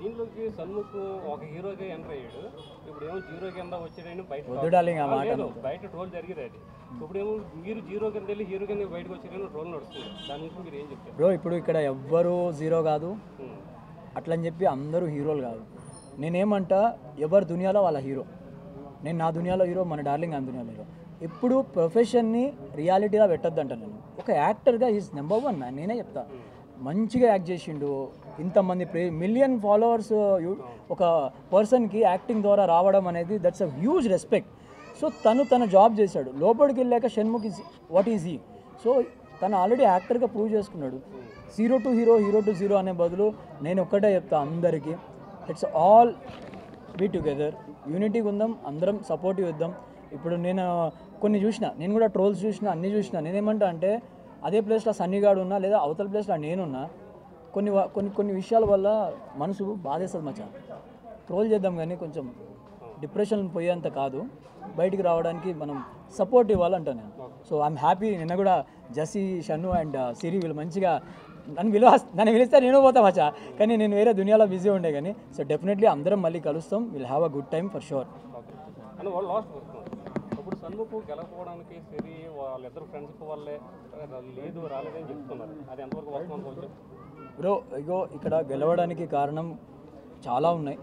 దీంట్లోకి సన్ముఖ్ ఒక హీరోగా ఎంటర్ అయ్యాడు ఇప్పుడు ఏమో జీరో కింద వచ్చాడని బయట వద్దు డార్లింగ్ ఆ ఆ, మాట లేదు బయట ట్రోల్ జరిగేది అది ఇప్పుడు ఏమో మీరు జీరో కింద వెళ్ళి హీరో కింద బయటకు వచ్చారని ట్రోల్ నడుస్తుంది దాని గురించి మీరు ఏం చెప్తారు బ్రో ఇప్పుడు ఇక్కడ ఎవ్వరు జీరో కాదు ఉమ్. అట్లని చెప్పి అందరూ హీరోలు కాదు నేనేమంటా ఎవరి దునియాలో వాళ్ళ హీరో నేను నా దునియాలో హీరో మన డార్లింగ్ ఆ దునియాలో హీరో ఇప్పుడు ప్రొఫెషన్ని రియాలిటీగా పెట్టొద్దంట నేను ఒక యాక్టర్గా ఈజ్ నెంబర్ వన్ మ్యాన్ నేనే చెప్తా మంచిగా యాక్ట్ చేసిండు ఇంతమంది ప్రే మిలియన్ ఫాలోవర్స్ ఒక పర్సన్కి యాక్టింగ్ ద్వారా రావడం అనేది that's a huge respect so తను తన జాబ్ చేశాడు లోపలికి వెళ్ళాక Shanmukh is what is he so తను ఆల్రెడీ యాక్టర్గా ప్రూవ్ చేసుకున్నాడు zero to hero hero to zero అనే బదులు నేను ఒక్కటే చెప్తా అందరికీ ఇట్స్ ఆల్ బీ టుగెదర్ యూనిటీగా ఉందాం అందరం సపోర్టివ్ ఇద్దాం ఇప్పుడు నేను కొన్ని చూసిన నేను కూడా ట్రోల్స్ చూసిన అన్ని చూసిన నేనేమంటా అంటే అదే ప్లేస్లో సన్నిగాడు ఉన్నా లేదా అవతల ప్లేస్లో నేనున్నా కొన్ని వ- కొన్ని కొన్ని విషయాల వల్ల మనసు బాధేస్తుంది మచ్చా ట్రోల్ చేద్దాం కానీ కొంచెం డిప్రెషన్ పోయేంత కాదు బయటికి రావడానికి మనం సపోర్ట్ ఇవ్వాలంటా నేను సో ఐఎమ్ హ్యాపీ నిన్న కూడా జస్సీ షన్ను అండ్ సిరి వీళ్ళు మంచిగా నన్ను విలువ నన్ను పిలిస్తే నేను పోతా మచ్చా కానీ నేను వేరే దునియాలో బిజీ ఉండే కానీ సో డెఫినెట్లీ అందరం మళ్ళీ కలుస్తాం will have a good time for sure okay అని వాళ్ళు లాస్ట్ వస్తున్నారు ఇప్పుడు సన్ముఖ్ గెలకపోవడానికి సిరి వాళ్ళిద్దరు ఫ్రెండ్షిప్ వల్లే లేదు రాలేదని చెప్తున్నారు అది ఎంతవరకు వస్తుంది అనుకోవచ్చు బ్రో ఇగో ఇక్కడ గెలవడానికి కారణం చాలా ఉన్నాయి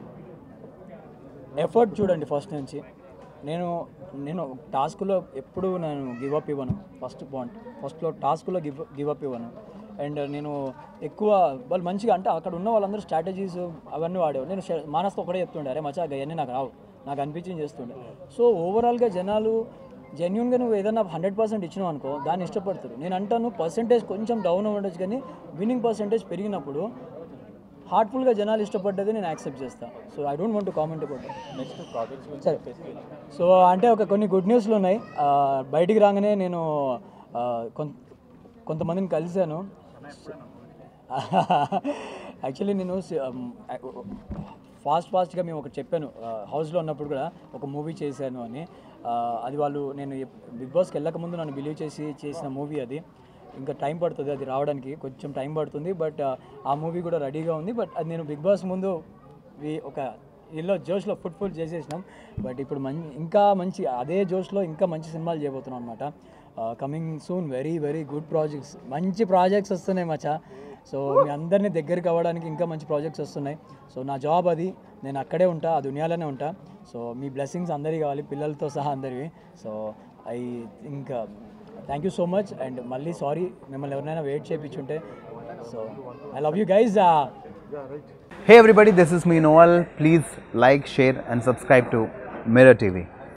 ఎఫర్ట్ చూడండి ఫస్ట్ నుంచి నేను నేను టాస్క్లో ఎప్పుడు నేను గివ్ అప్ ఇవ్వను ఫస్ట్ పాయింట్ ఫస్ట్లో టాస్క్లో గివ్ గివ్ అప్ ఇవ్వను అండ్ నేను ఎక్కువ వాళ్ళు మంచిగా అంటే అక్కడ ఉన్న వాళ్ళందరూ స్ట్రాటజీస్ అవన్నీ వాడేవారు నేను ష- మానస్తో ఒకటే చెప్తుండే అరే మచ్చా అవన్నీ నాకు రావు నాకు అనిపించింది చేస్తుండే సో ఓవరాల్గా జనాలు జెన్యున్గా నువ్వు ఏదైనా హండ్రెడ్ పర్సెంట్ ఇచ్చినావు అనుకో దాన్ని ఇష్టపడతారు నేను అంటాను పర్సంటేజ్ కొంచెం డౌన్ అవ్వడచ్చు కానీ విన్నింగ్ పర్సంటేజ్ పెరిగినప్పుడు హార్ట్ఫుల్గా జనాలు ఇష్టపడ్డది నేను యాక్సెప్ట్ చేస్తాను so I don't want to comment about next projects సరే సో అంటే ఒక కొన్ని గుడ్ న్యూస్లు ఉన్నాయి ఆ, బయటికి రాగానే నేను ఆ, కొన్- కొంతమందిని కలిశాను యాక్చువల్లీ నేను ఫాస్ట్ ఫాస్ట్గా మేము ఒకటి చెప్పాను హౌస్లో ఉన్నప్పుడు కూడా ఒక మూవీ చేశాను అని ఆ, అది వాళ్ళు నేను బిగ్ బాస్కి వెళ్ళక ముందు నన్ను బిలీవ్ చేసి చేసిన మూవీ అది ఇంకా టైం పడుతుంది అది రావడానికి కొంచెం టైం పడుతుంది బట్ ఆ మూవీ కూడా రెడీగా ఉంది బట్ అది నేను బిగ్ బాస్ ముందు వి- ఒక ఇల్లో జోష్లో ఫుడ్ ఫుడ్ చేసేసినాం బట్ ఇప్పుడు మంచి ఇంకా మంచి అదే జోష్లో ఇంకా మంచి సినిమాలు చేయబోతున్నాం అనమాట coming soon very very good projects మంచి ప్రాజెక్ట్స్ వస్తున్నాయి మచా సో మీ అందరినీ దగ్గరికి అవ్వడానికి ఇంకా మంచి ప్రాజెక్ట్స్ వస్తున్నాయి సో నా జాబ్ అది నేను అక్కడే ఉంటా ఆ దునియాలోనే ఉంటా సో మీ బ్లెస్సింగ్స్ అందరికీ కావాలి పిల్లలతో సహా అందరివి సో ఐ ఇంకా thank you so much and మళ్ళీ సారీ మిమ్మల్ని ఎవరినైనా వెయిట్ చేయించుంటే so I love you guys Hey everybody, this is me Noel. Please like, share, and subscribe to Mirror TV.